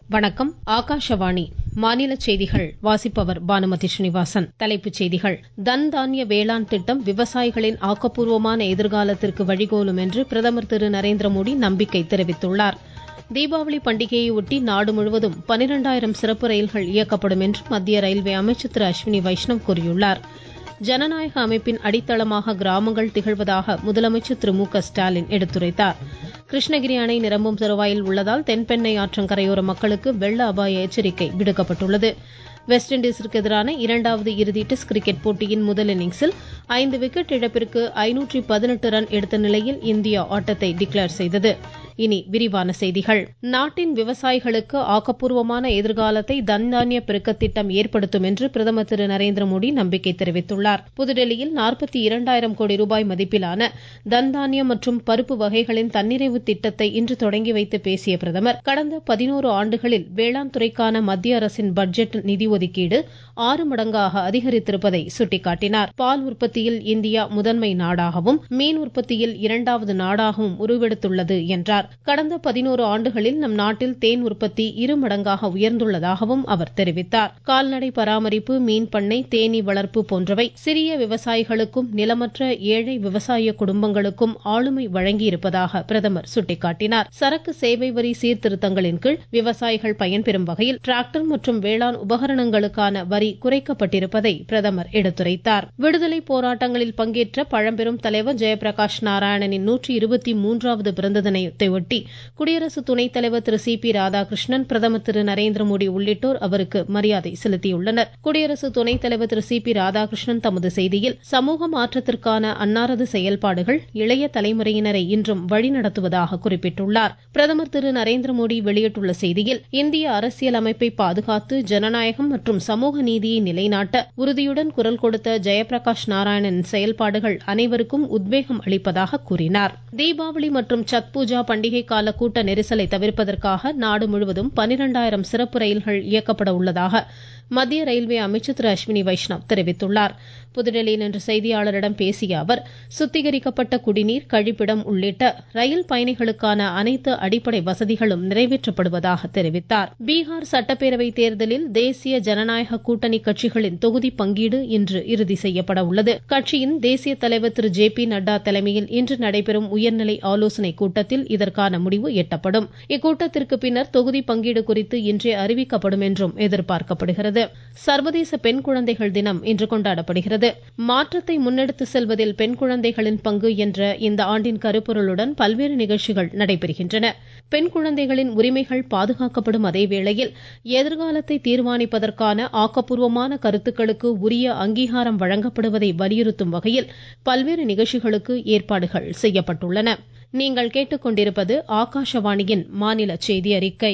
வணக்கம் ஆகாஷவாணி மாநில செய்திகள் வாசிப்பவர் பானுமதி ஸ்ரீனிவாசன் தலைப்புச் செய்திகள் தன் தானிய வேளாண் திட்டம் விவசாயிகளின் ஆக்கப்பூர்வமான எதிர்காலத்திற்கு வழிகோலும் என்று பிரதமர் திரு நரேந்திர மோடி நம்பிக்கை தெரிவித்துள்ளார் தீபாவளி பண்டிகையை ஒட்டி நாடு முழுவதும் பனிரெண்டாயிரம் சிறப்பு ரயில்கள் இயக்கப்படும் என்று மத்திய ரயில்வே அமைச்சர் திரு அஸ்வினி வைஷ்ணவ் கூறியுள்ளார் ஜனநாயக அமைப்பின் அடித்தளமாக கிராமங்கள் திகழ்வதாக முதலமைச்சர் திரு மு க ஸ்டாலின் எடுத்துரைத்தார் கிருஷ்ணகிரி அணை நிரம்பும் தருவாயில் உள்ளதால் தென்பெண்ணை ஆற்றங்கரையோர மக்களுக்கு வெள்ள அபாய எச்சரிக்கை விடுக்கப்பட்டுள்ளது வெஸ்ட் இண்டீஸிற்கு எதிரான இரண்டாவது இறுதி டெஸ்ட் கிரிக்கெட் போட்டியின் முதல் இன்னிங்ஸில் ஐந்து விக்கெட் இழப்பிற்கு ஐநூற்றி பதினெட்டு ரன் எடுத்த நிலையில் இந்தியா ஆட்டத்தை டிக்ளேர் செய்தது இனி விரிவான செய்திகள் நாட்டின் விவசாயிகளுக்கு ஆக்கப்பூர்வமான எதிர்காலத்தை தன்தானிய பெருக்க திட்டம் ஏற்படுத்தும் என்று பிரதமர் திரு நரேந்திர மோடி நம்பிக்கை தெரிவித்துள்ளார் புதுடெல்லியில் நாற்பத்தி இரண்டாயிரம் கோடி ரூபாய் மதிப்பிலான தன்தானியம் மற்றும் பருப்பு வகைகளின் தன்னிறைவு திட்டத்தை இன்று தொடங்கி வைத்து பேசிய பிரதமர் கடந்த பதினோரு ஆண்டுகளில் வேளாண் துறைக்கான மத்திய அரசின் பட்ஜெட் நிதி ஒதுக்கீடு ஆறு மடங்காக அதிகரித்திருப்பதை சுட்டிக்காட்டினார் பால் உற்பத்தியில் இந்தியா முதன்மை நாடாகவும் மீன் உற்பத்தியில் இரண்டாவது நாடாகவும் உருவெடுத்துள்ளது என்றார் கடந்த பதினோரு ஆண்டுகளில் நம் நாட்டில் தேன் உற்பத்தி இரு மடங்காக உயர்ந்துள்ளதாகவும் அவர் தெரிவித்தார் கால்நடை பராமரிப்பு மீன் பண்ணை தேனீ வளர்ப்பு போன்றவை சிறிய விவசாயிகளுக்கும் நிலமற்ற ஏழை விவசாய குடும்பங்களுக்கும் ஆளுமை வழங்கியிருப்பதாக பிரதமர் சுட்டிக்காட்டினார் சரக்கு சேவை வரி சீர்திருத்தங்களின் கீழ் விவசாயிகள் பயன்பெறும் வகையில் டிராக்டர் மற்றும் வேளாண் உபகரணங்களுக்கான வரி குறைக்கப்பட்டிருப்பதை பிரதமர் எடுத்துரைத்தார் விடுதலை போராட்டங்களில் பங்கேற்ற பழம்பெரும் தலைவர் ஜெயபிரகாஷ் நாராயணனின் நூற்றி இருபத்தி மூன்றாவது பிறந்த தினத்தை ஒட்டி குடியரசு துணைத் தலைவர் திரு சி பி ராதாகிருஷ்ணன் பிரதமர் திரு நரேந்திர மோடி உள்ளிட்டோர் அவருக்கு மரியாதை செலுத்தியுள்ளனர் குடியரசு துணைத் தலைவர் திரு சி பி ராதாகிருஷ்ணன் தமது செய்தியில் சமூக மாற்றத்திற்கான அன்னாரது செயல்பாடுகள் இளைய தலைமுறையினரை இன்றும் வழிநடத்துவதாக குறிப்பிட்டுள்ளார் பிரதமர் திரு நரேந்திர மோடி வெளியிட்டுள்ள செய்தியில் இந்திய அரசியல் அமைப்பை பாதுகாத்து ஜனநாயகம் மற்றும் சமூக நீதியை நிலைநாட்ட உறுதியுடன் குரல் கொடுத்த ஜெயபிரகாஷ் நாராயணனின் செயல்பாடுகள் அனைவருக்கும் உத்வேகம் அளிப்பதாக கூறினார் தீபாவளி மற்றும் சத் பூஜா பண்டிகை கால கூட்ட நெரிசலை தவிர்ப்பதற்காக நாடு முழுவதும் பனிரெண்டாயிரம் சிறப்பு ரயில்கள் இயக்கப்பட உள்ளதாக மத்திய ரயில்வே அமைச்சர் திரு அஸ்வினி வைஷ்ணவ் தெரிவித்துள்ளார் புதுடெல்லியில் இன்று செய்தியாளரிடம் பேசிய அவர் சுத்திகரிக்கப்பட்ட குடிநீர் கழிப்பிடம் உள்ளிட்ட ரயில் பயணிகளுக்கான அனைத்து அடிப்படை வசதிகளும் நிறைவேற்றப்படுவதாக தெரிவித்தார் பீகார் சட்டப்பேரவை தேர்தலில் தேசிய ஜனநாயக கூட்டணி கட்சிகளின் தொகுதி பங்கீடு இன்று இறுதி செய்யப்பட உள்ளது கட்சியின் தேசிய தலைவர் திரு ஜே பி நட்டா தலைமையில் இன்று நடைபெறும் உயர்நிலை ஆலோசனை கூட்டத்தில் இதற்கான முடிவு எட்டப்படும் இக்கூட்டத்திற்கு பின்னர் தொகுதி பங்கீடு குறித்து இன்றே அறிவிக்கப்படும் என்றும் எதிர்பார்க்கப்படுகிறது சர்வதேச பெண் குழந்தைகள் தினம் இன்று கொண்டாடப்படுகிறது மாற்றத்தை முன்னெடுத்து செல்வதில் பெண் குழந்தைகளின் பங்கு என்ற இந்த ஆண்டின் கருப்பொருளுடன் பல்வேறு நிகழ்ச்சிகள் நடைபெறுகின்றன பெண் குழந்தைகளின் உரிமைகள் பாதுகாக்கப்படும் அதே வேளையில் எதிர்காலத்தை தீர்மானிப்பதற்கான ஆக்கப்பூர்வமான கருத்துக்களுக்கு உரிய அங்கீகாரம் வழங்கப்படுவதை வலியுறுத்தும் வகையில் பல்வேறு நிகழ்ச்சிகளுக்கு ஏற்பாடுகள் செய்யப்பட்டுள்ளன நீங்கள் கேட்டுக்கொண்டிருப்பது ஆகாஷவாணியின் மாநில செய்தி அறிக்கை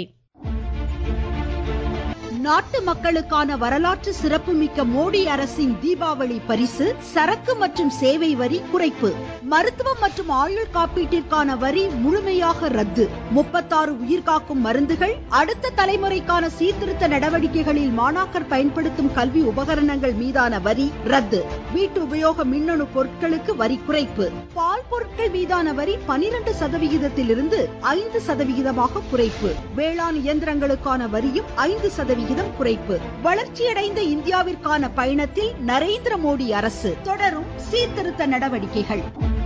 நாட்டு மக்களுக்கான வரலாற்று சிறப்புமிக்க மோடி அரசின் தீபாவளி பரிசு சரக்கு மற்றும் சேவை வரி குறைப்பு மருத்துவம் மற்றும் ஆயுள் காப்பீட்டிற்கான வரி முழுமையாக ரத்து முப்பத்தாறு உயிர்காக்கும் மருந்துகள் அடுத்த தலைமுறைக்கான சீர்திருத்த நடவடிக்கைகளில் மாணாக்கர் பயன்படுத்தும் கல்வி உபகரணங்கள் மீதான வரி ரத்து வீட்டு உபயோக மின்னணு பொருட்களுக்கு வரி குறைப்பு பால் பொருட்கள் மீதான வரி பனிரெண்டு சதவிகிதத்திலிருந்து ஐந்து சதவிகிதமாக குறைப்பு வேளாண் இயந்திரங்களுக்கான வரியும் ஐந்து சதவிகிதம் சதவிகிதம் குறைப்பு வளர்ச்சியடைந்த இந்தியாவிற்கான பயணத்தில் நரேந்திர மோடி அரசு தொடரும் சீர்திருத்த நடவடிக்கைகள்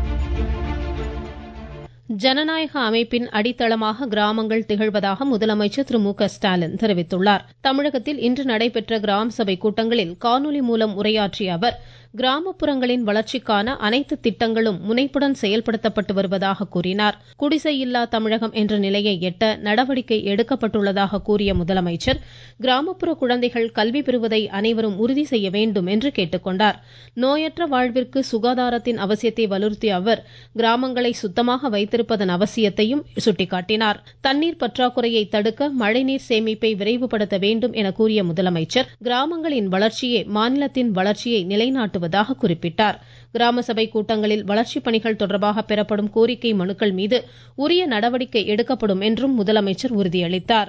ஜனநாயக அமைப்பின் அடித்தளமாக கிராமங்கள் திகழ்வதாக முதலமைச்சர் திரு மு க ஸ்டாலின் தெரிவித்துள்ளார் தமிழகத்தில் இன்று நடைபெற்ற கிராம சபை கூட்டங்களில் காணொலி மூலம் உரையாற்றிய அவர் கிராமப்புறங்களின் வளர்ச்சிக்கான அனைத்து திட்டங்களும் முனைப்புடன் செயல்படுத்தப்பட்டு வருவதாக கூறினார் குடிசை இல்லா தமிழகம் என்ற நிலையை எட்ட நடவடிக்கை எடுக்கப்பட்டுள்ளதாக கூறிய முதலமைச்சர் கிராமப்புற குழந்தைகள் கல்வி பெறுவதை அனைவரும் உறுதி செய்ய வேண்டும் என்று கேட்டுக்கொண்டார் நோயற்ற வாழ்விற்கு சுகாதாரத்தின் அவசியத்தை வலியுறுத்திய அவர் கிராமங்களை சுத்தமாக வைத்திருப்பதன் அவசியத்தையும் சுட்டிக்காட்டினார் தண்ணீர் பற்றாக்குறையை தடுக்க மழைநீர் சேமிப்பை விரைவுபடுத்த வேண்டும் என கூறிய முதலமைச்சர் கிராமங்களின் வளர்ச்சியே மாநிலத்தின் வளர்ச்சியை நிலைநாட்டு நடத்துவதாக குறிப்பிட்டார் கிராம சபை கூட்டங்களில் வளர்ச்சிப் பணிகள் தொடர்பாக பெறப்படும் கோரிக்கை மனுக்கள் மீது உரிய நடவடிக்கை எடுக்கப்படும் என்றும் முதலமைச்சர் உறுதியளித்தார்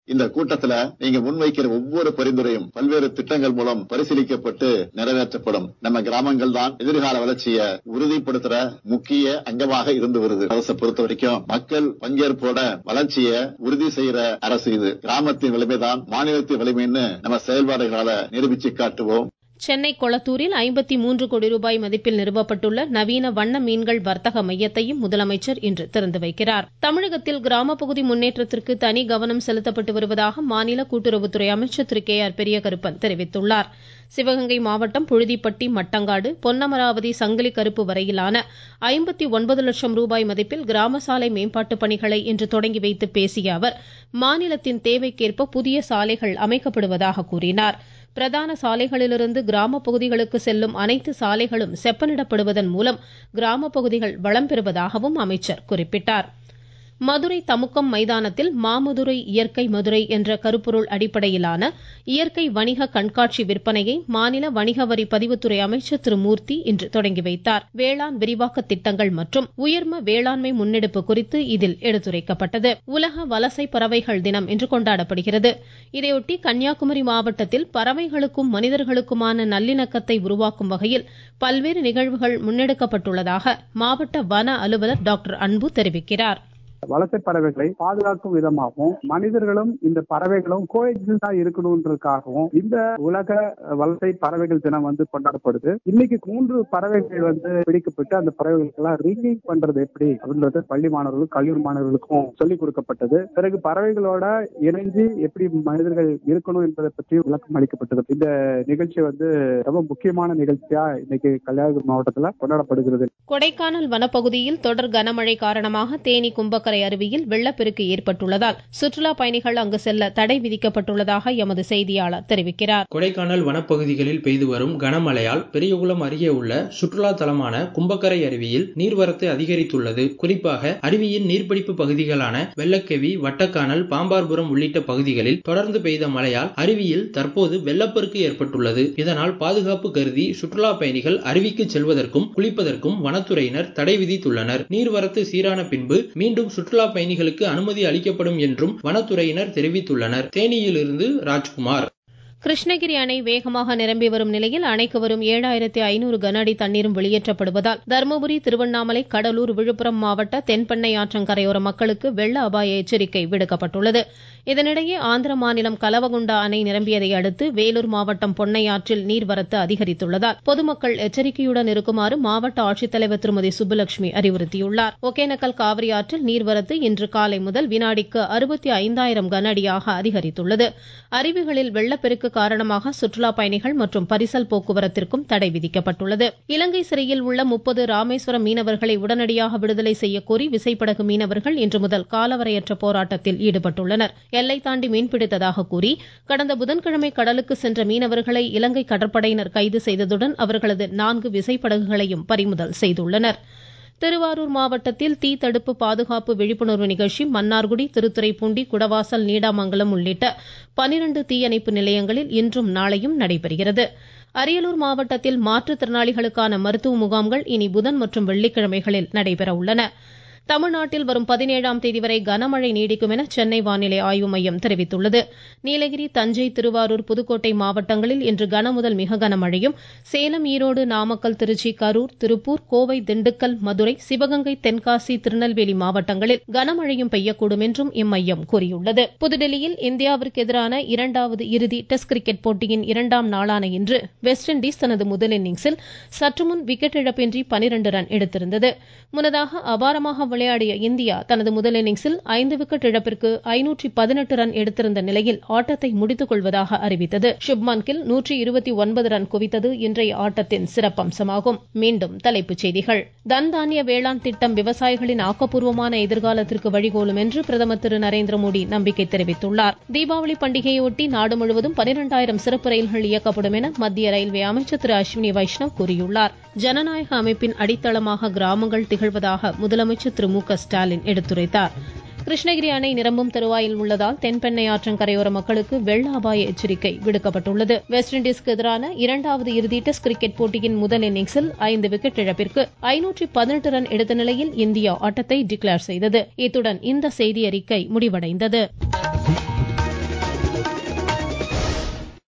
இந்த கூட்டத்துல நீங்க முன்வைக்கிற ஒவ்வொரு பரிந்துரையும் பல்வேறு திட்டங்கள் மூலம் பரிசீலிக்கப்பட்டு நிறைவேற்றப்படும் நம்ம கிராமங்கள் தான் எதிர்கால வளர்ச்சியை உறுதிப்படுத்துற முக்கிய அங்கமாக இருந்து வருது அரசை பொறுத்த வரைக்கும் மக்கள் பங்கேற்போட வளர்ச்சியை உறுதி செய்யற அரசு இது கிராமத்தின் வலிமைதான் மாநிலத்தின் வலிமைன்னு நம்ம செயல்பாடுகளால நிரூபிச்சு காட்டுவோம் சென்னை கொளத்தூரில் ஐம்பத்தி மூன்று கோடி ரூபாய் மதிப்பில் நிறுவப்பட்டுள்ள நவீன வண்ண மீன்கள் வர்த்தக மையத்தையும் முதலமைச்சர் இன்று திறந்து வைக்கிறார் தமிழகத்தில் கிராமப்பகுதி முன்னேற்றத்திற்கு தனி கவனம் செலுத்தப்பட்டு வருவதாக மாநில கூட்டுறவுத்துறை அமைச்சர் திரு கே ஆர் பெரியகருப்பன் தெரிவித்துள்ளார் சிவகங்கை மாவட்டம் புழுதிப்பட்டி மட்டங்காடு பொன்னமராவதி சங்கிலி கருப்பு வரையிலான ஐம்பத்தி ஒன்பது லட்சம் ரூபாய் மதிப்பில் கிராம சாலை மேம்பாட்டு பணிகளை இன்று தொடங்கி வைத்து பேசிய அவர் மாநிலத்தின் தேவைக்கேற்ப புதிய சாலைகள் அமைக்கப்படுவதாக கூறினார் பிரதான சாலைகளிலிருந்து கிராம பகுதிகளுக்கு செல்லும் அனைத்து சாலைகளும் செப்பனிடப்படுவதன் மூலம் கிராம பகுதிகள் வளம் பெறுவதாகவும் அமைச்சர் குறிப்பிட்டார் மதுரை தமுக்கம் மைதானத்தில் மாமதுரை இயற்கை மதுரை என்ற கருப்பொருள் அடிப்படையிலான இயற்கை வணிக கண்காட்சி விற்பனையை மாநில வணிக வரி பதிவுத்துறை அமைச்சர் திரு மூர்த்தி இன்று தொடங்கி வைத்தார் வேளாண் விரிவாக்க திட்டங்கள் மற்றும் உயர்ம வேளாண்மை முன்னெடுப்பு குறித்து இதில் எடுத்துரைக்கப்பட்டது உலக வலசை பறவைகள் தினம் இன்று கொண்டாடப்படுகிறது இதையொட்டி கன்னியாகுமரி மாவட்டத்தில் பறவைகளுக்கும் மனிதர்களுக்குமான நல்லிணக்கத்தை உருவாக்கும் வகையில் பல்வேறு நிகழ்வுகள் முன்னெடுக்கப்பட்டுள்ளதாக மாவட்ட வன அலுவலர் டாக்டர் அன்பு தெரிவிக்கிறார் வலசை பறவைகளை பாதுகாக்கும் விதமாகவும் மனிதர்களும் இந்த பறவைகளும் கோஎக்ஸிஸ்டா இருக்கணும்ன்றதுக்காகவும் இந்த உலக வலசை பறவைகள் தினம் வந்து கொண்டாடப்படுது இன்னைக்கு மூன்று பறவைகள் வந்து பிடிக்கப்பட்டு அந்த பறவைகளுக்கு எல்லாம் ரீகிங் பண்றது எப்படி அப்படின்றது பள்ளி மாணவர்களுக்கும் கல்லூரி மாணவர்களுக்கும் சொல்லிக் கொடுக்கப்பட்டது பிறகு பறவைகளோட இணைஞ்சு எப்படி மனிதர்கள் இருக்கணும் என்பதை பற்றி விளக்கம் அளிக்கப்பட்டது இந்த நிகழ்ச்சி வந்து ரொம்ப முக்கியமான நிகழ்ச்சியா இன்னைக்கு கன்னியாகுமரி மாவட்டத்தில் கொண்டாடப்படுகிறது கொடைக்கானல் வனப்பகுதியில் தொடர் கனமழை காரணமாக தேனி கும்பக்கரை அருவியில் வெள்ளப்பெருக்கு ஏற்பட்டுள்ளதால் சுற்றுலா பயணிகள் அங்கு செல்ல தடை விதிக்கப்பட்டுள்ளதாக எமது செய்தியாளர் தெரிவிக்கிறார் கொடைக்கானல் வனப்பகுதிகளில் பெய்து வரும் கனமழையால் பெரியகுளம் அருகே உள்ள சுற்றுலா தலமான கும்பக்கரை அருவியில் நீர்வரத்து அதிகரித்துள்ளது குறிப்பாக அருவியின் நீர்பிடிப்பு பகுதிகளான வெள்ளக்கெவி வட்டக்கானல் பாம்பார்புரம் உள்ளிட்ட பகுதிகளில் தொடர்ந்து பெய்த மழையால் அருவியில் தற்போது வெள்ளப்பெருக்கு ஏற்பட்டுள்ளது இதனால் பாதுகாப்பு கருதி சுற்றுலா பயணிகள் அருவிக்கு செல்வதற்கும் குளிப்பதற்கும் வனத்துறையினர் தடை விதித்துள்ளனர் நீர்வரத்து சீரான பின்பு மீண்டும் சுற்றுலா பயணிகளுக்கு அனுமதி அளிக்கப்படும் என்றும் வனத்துறையினர் தெரிவித்துள்ளனர் தேனியிலிருந்து ராஜ்குமார் கிருஷ்ணகிரி அணை வேகமாக நிரம்பி வரும் நிலையில் அணைக்கு வரும் ஏழாயிரத்தி ஐநூறு கன அடி தண்ணீரும் வெளியேற்றப்படுவதால் தருமபுரி திருவண்ணாமலை கடலூர் விழுப்புரம் மாவட்ட தென்பெண்ணை ஆற்றங்கரையோர மக்களுக்கு வெள்ள அபாய எச்சரிக்கை விடுக்கப்பட்டுள்ளது இதனிடையே ஆந்திர மாநிலம் கலவகுண்டா அணை நிரம்பியதை அடுத்து வேலூர் மாவட்டம் பொன்னையாற்றில் நீர்வரத்து அதிகரித்துள்ளதால் பொதுமக்கள் எச்சரிக்கையுடன் இருக்குமாறு மாவட்ட ஆட்சித்தலைவர் திருமதி சுப்புலட்சுமி அறிவுறுத்தியுள்ளார் ஒகேனக்கல் காவிரி ஆற்றில் நீர்வரத்து இன்று காலை முதல் வினாடிக்கு அறுபத்தி ஐந்தாயிரம் கன அடியாக அதிகரித்துள்ளது அருவிகளில் வெள்ளப்பெருக்கு காரணமாக சுற்றுலா பயணிகள் மற்றும் பரிசல் போக்குவரத்திற்கும் தடை விதிக்கப்பட்டுள்ளது இலங்கை சிறையில் உள்ள முப்பது ராமேஸ்வரம் மீனவர்களை உடனடியாக விடுதலை செய்யக்கோரி விசைப்படகு மீனவர்கள் இன்று முதல் காலவரையற்ற போராட்டத்தில் ஈடுபட்டுள்ளனர் எல்லை தாண்டி மீன்பிடித்ததாக கூறி கடந்த புதன்கிழமை கடலுக்கு சென்ற மீனவர்களை இலங்கை கடற்படையினர் கைது செய்ததுடன் அவர்களது நான்கு விசைப்படகுகளையும் பறிமுதல் செய்துள்ளனர் திருவாரூர் மாவட்டத்தில் தீ தடுப்பு பாதுகாப்பு விழிப்புணர்வு நிகழ்ச்சி மன்னார்குடி திருத்துறைப்பூண்டி குடவாசல் நீடாமங்கலம் உள்ளிட்ட பனிரண்டு தீயணைப்பு நிலையங்களில் இன்றும் நாளையும் நடைபெறுகிறது அரியலூர் மாவட்டத்தில் மாற்றுத்திறனாளிகளுக்கான மருத்துவ முகாம்கள் இனி புதன் மற்றும் வெள்ளிக்கிழமைகளில் நடைபெற உள்ளன தமிழ்நாட்டில் வரும் பதினேழாம் தேதி வரை கனமழை நீடிக்கும் என சென்னை வானிலை ஆய்வு மையம் தெரிவித்துள்ளது நீலகிரி தஞ்சை திருவாரூர் புதுக்கோட்டை மாவட்டங்களில் இன்று கனமுதல் மிக கனமழையும் சேலம் ஈரோடு நாமக்கல் திருச்சி கரூர் திருப்பூர் கோவை திண்டுக்கல் மதுரை சிவகங்கை தென்காசி திருநெல்வேலி மாவட்டங்களில் கனமழையும் பெய்யக்கூடும் என்றும் இம்மையம் கூறியுள்ளது புதுடெல்லியில் இந்தியாவிற்கு எதிரான இரண்டாவது இறுதி டெஸ்ட் கிரிக்கெட் போட்டியின் இரண்டாம் நாளான இன்று வெஸ்ட் இண்டீஸ் தனது முதல் இன்னிங்ஸில் சற்றுமுன் விக்கெட் இழப்பின்றி பனிரண்டு ரன் எடுத்திருந்தது முன்னதாக அபாரமாக விளையாடிய இந்தியா தனது முதல் இன்னிங்ஸில் ஐந்து விக்கெட் இழப்பிற்கு ஐநூற்றி பதினெட்டு ரன் எடுத்திருந்த நிலையில் ஆட்டத்தை முடித்துக் கொள்வதாக அறிவித்தது சுப்மான் கில் நூற்றி இருபத்தி ஒன்பது ரன் குவித்தது இன்றைய ஆட்டத்தின் சிறப்பம்சமாகும் மீண்டும் தலைப்புச் செய்திகள் தன் தானிய வேளாண் திட்டம் விவசாயிகளின் ஆக்கப்பூர்வமான எதிர்காலத்திற்கு வழிகோலும் என்று பிரதமர் திரு நரேந்திர மோடி நம்பிக்கை தெரிவித்துள்ளார் தீபாவளி பண்டிகையொட்டி நாடு முழுவதும் பனிரெண்டாயிரம் சிறப்பு ரயில்கள் இயக்கப்படும் என மத்திய ரயில்வே அமைச்சர் திரு அஸ்வினி வைஷ்ணவ் கூறியுள்ளார் ஜனநாயக அமைப்பின் அடித்தளமாக கிராமங்கள் திகழ்வதாக முதலமைச்சர் திரு மு க ஸ்டாலின் எடுத்துரைத்தார் கிருஷ்ணகிரி அணை நிரம்பும் தருவாயில் உள்ளதால் தென்பெண்ணை ஆற்றங்கரையோர மக்களுக்கு வெள்ள அபாய எச்சரிக்கை விடுக்கப்பட்டுள்ளது வெஸ்ட் இண்டீஸ்க்கு எதிரான இரண்டாவது இறுதி டெஸ்ட் கிரிக்கெட் போட்டியின் முதல் இன்னிங்ஸில் ஐந்து விக்கெட் இழப்பிற்கு ஐநூற்றி பதினெட்டு ரன் எடுத்த நிலையில் இந்தியா ஆட்டத்தை டிக்ளேர் செய்தது இத்துடன் இந்த செய்தி அறிக்கை முடிவடைந்தது